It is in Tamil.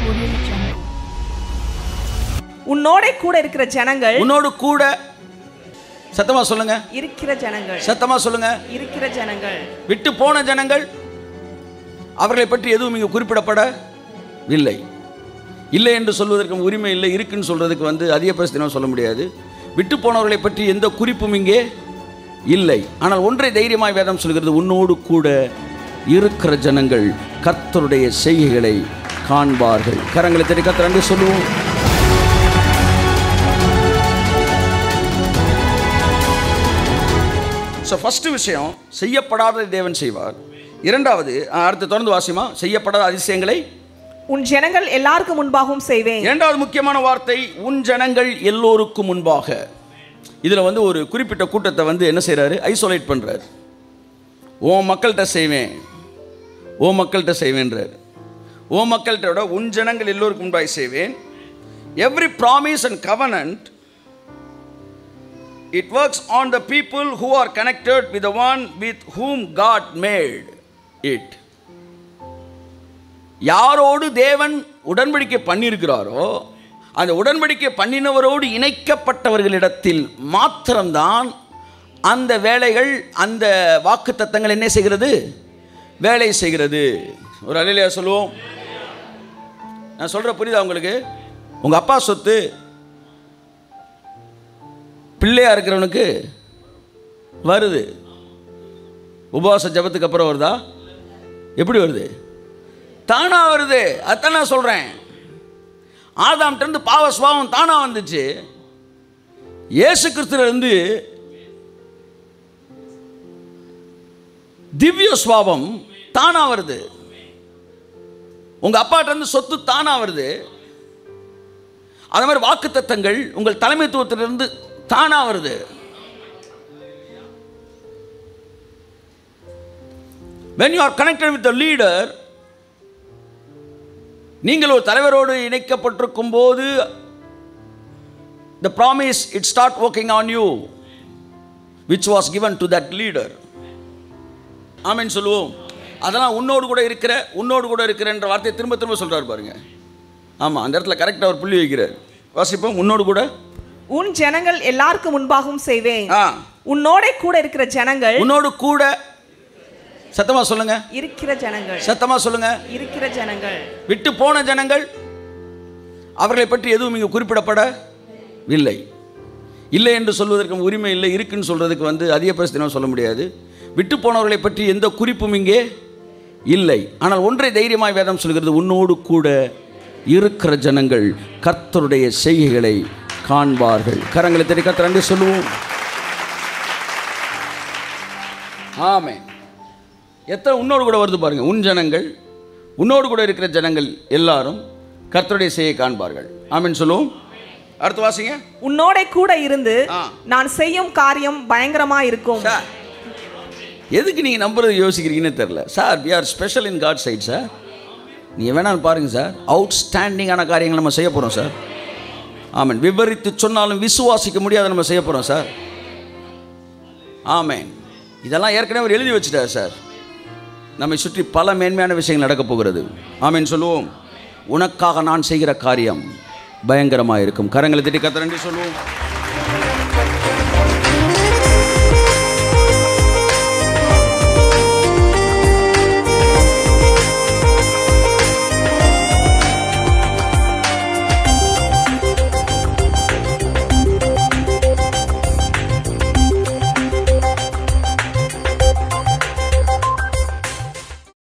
உன்னோட கூட இருக்கிற ஜனங்கள் உன்னோடு கூட சத்தமா சொல்லுங்க இருக்கிற ஜனங்கள் சத்தமா சொல்லுங்க இருக்கிற ஜனங்கள் விட்டு போன ஜனங்கள் அவர்களை பற்றி எதுவும் இங்கே குறிப்பிடப்படவில்லை இல்லை என்று சொல்வதற்கு உரிமை இல்லை இருக்குன்னு சொல்றதுக்கு வந்து அதிக பிரச்சனை சொல்ல முடியாது விட்டு போனவர்களை பற்றி எந்த குறிப்பும் இங்கே இல்லை ஆனால் ஒன்றை தைரியமாய் வேதம் சொல்கிறது உன்னோடு கூட இருக்கிற ஜனங்கள் கர்த்தருடைய செய்கைகளை காண்பார்கள் கரங்களை தட்டி கர்த்தர் அன்று சொல்லுவோம் ஸோ ஃபஸ்ட்டு விஷயம் செய்யப்படாத தேவன் செய்வார் இரண்டாவது அஹ், அடுத்து தொடர்ந்து வாசிமா செய்யப்படாத அதிசயங்களை உன் ஜனங்கள் எல்லாருக்கும் முன்பாகவும் செய்வேன் இரண்டாவது முக்கியமான வார்த்தை உன் ஜனங்கள் எல்லோருக்கும் முன்பாக இதில் வந்து ஒரு குறிப்பிட்ட கூட்டத்தை வந்து என்ன செய்கிறாரு ஐசோலேட் பண்ணுறாரு ஓ மக்கள்கிட்ட செய்வேன் ஓ மக்கள்கிட்ட செய்வேன்றார் ஓ மக்கள்கிட்ட விட உன் ஜனங்கள் எல்லோருக்கும் முன்பாக செய்வேன் every promise and covenant it works on the people who are connected with the one with whom God made it யாரோடு தேவன் உடன்படிக்கை பண்ணியிருக்கிறாரோ அந்த உடன்படிக்கை பண்ணினவரோடு இணைக்கப்பட்டவர்களிடத்தில் மாத்திரம்தான் அந்த வேலைகள் அந்த வாக்கு தத்தங்கள் என்ன செய்கிறது வேலை செய்கிறது ஒரு அலையிலையா சொல்லுவோம் நான் சொல்கிற புரியுதா உங்களுக்கு உங்கள் அப்பா சொத்து பிள்ளையா இருக்கிறவனுக்கு வருது உபவாச ஜபத்துக்கு அப்புறம் வருதா எப்படி வருது தானா வருது அதான் நான் சொல்கிறேன் ஆதாம்கிட்டருந்து பாவ சுபாவம் தானா வந்துச்சு இயேசு கிறிஸ்துலேருந்து திவ்ய சுபாவம் தானா வருது உங்கள் அப்பாட்டிருந்து சொத்து தானா வருது அது மாதிரி வாக்குத்தத்தங்கள் உங்கள் தலைமைத்துவத்திலிருந்து தானா வருது when you are connected with the leader நீங்கள் ஒரு தலைவரோடு இணைக்கப்பட்டிருக்கும் போது the promise it start working on you which was given to that leader ஆமென் சொல்லுவோம் அதெல்லாம் உன்னோடு கூட இருக்கிற உன்னோடு கூட இருக்கிறன்ற வார்த்தையை திரும்ப திரும்ப சொல்றாரு பாருங்க ஆமாம் அந்த இடத்துல கரெக்டாக ஒரு புள்ளி வைக்கிறார் வாசிப்போம் உன்னோடு கூட உன் ஜனங்கள் எல்லாருக்கும் முன்பாகவும் செய்வேன் ஆ உன்னோட கூட இருக்கிற ஜனங்கள் உன்னோடு கூட சத்தமா சொல்லுங்க இருக்கிற ஜனங்கள் சத்தமா சொல்லுங்க இருக்கிற ஜனங்கள் விட்டு போன ஜனங்கள் அவர்களை பற்றி எதுவும் இங்கே குறிப்பிடப்படவில்லை இல்லை என்று சொல்வதற்கு உரிமை இல்லை இருக்குன்னு சொல்றதுக்கு வந்து அதிக பிரச்சனை சொல்ல முடியாது விட்டு போனவர்களை பற்றி எந்த குறிப்பும் இங்கே இல்லை ஆனால் ஒன்றை தைரியமாய் வேதம் சொல்கிறது உன்னோடு கூட இருக்கிற ஜனங்கள் கர்த்தருடைய செய்கைகளை காண்பார்கள் கரங்களை தெரி கர்த்தர் அன்று சொல்லுவோம் ஆமே எத்தனை உன்னோடு கூட வருது பாருங்க உன் ஜனங்கள் உன்னோடு கூட இருக்கிற ஜனங்கள் எல்லாரும் கர்த்தருடைய செய்யை காண்பார்கள் ஆமென் சொல்லுவோம் அடுத்து வாசிங்க உன்னோட கூட இருந்து ஆ. நான் செய்யும் காரியம் பயங்கரமா இருக்கும் சார் எதுக்கு நீங்கள் நம்புறது யோசிக்கிறீங்கன்னு தெரில sir we are special in God sight sir நீங்கள் வேணாலும் பாருங்கள் சார் அவுட்ஸ்டாண்டிங்கான காரியங்கள் நம்ம செய்ய போகிறோம் சார் ஆமென் விவரித்து சொன்னாலும் விசுவாசிக்க முடியாத நம்ம செய்ய போகிறோம் சார் ஆமென் இதெல்லாம் ஏற்கனவே அவர் எழுதி வச்சுட்டார் சார் நம்மை சுற்றி பல மேன்மையான விஷயங்கள் நடக்கப் போகிறது ஆமென் சொல்லுவோம் உனக்காக நான் செய்கிற காரியம் பயங்கரமாக இருக்கும் கரங்களை திட்டி கத்திரண்டி சொல்லுவோம்